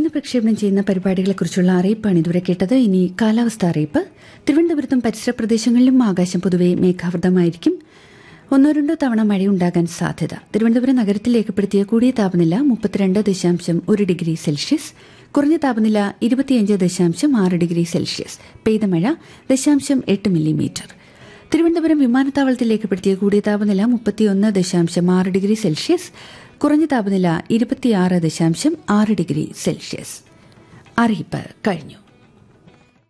ഇന്ന് പ്രക്ഷേപണം ചെയ്യുന്ന പരിപാടികളെക്കുറിച്ചുള്ള അറിയിപ്പാണ് ഇതുവരെ കേട്ടത് ഇനി കാലാവസ്ഥ അറിയിപ്പ് തിരുവനന്തപുരത്തും പരിസര പ്രദേശങ്ങളിലും ആകാശം പൊതുവെ മേഘാവൃതമായിരിക്കും ഒന്നോ രണ്ടോ തവണ മഴയുണ്ടാകാൻ സാധ്യത തിരുവനന്തപുരം നഗരത്തിൽ രേഖപ്പെടുത്തിയ കൂടിയ താപനില മുപ്പത്തിരണ്ട് ദശാംശം ഒരു ഡിഗ്രി സെൽഷ്യസ് കുറഞ്ഞ താപനില ഇരുപത്തിയഞ്ച് ദശാംശം ആറ് ഡിഗ്രി സെൽഷ്യസ് പെയ്ത മഴ ദശാംശം എട്ട് മില്ലിമീറ്റർ തിരുവനന്തപുരം വിമാനത്താവളത്തിൽ രേഖപ്പെടുത്തിയ കൂടിയ താപനില മുപ്പത്തിയൊന്ന് ദശാംശം ആറ് ഡിഗ്രി സെൽഷ്യസ് കുറഞ്ഞ താപനില ഇരുപത്തിയാറ് ദശാംശം ആറ് ഡിഗ്രി സെൽഷ്യസ് അറിയിപ്പ് കഴിഞ്ഞു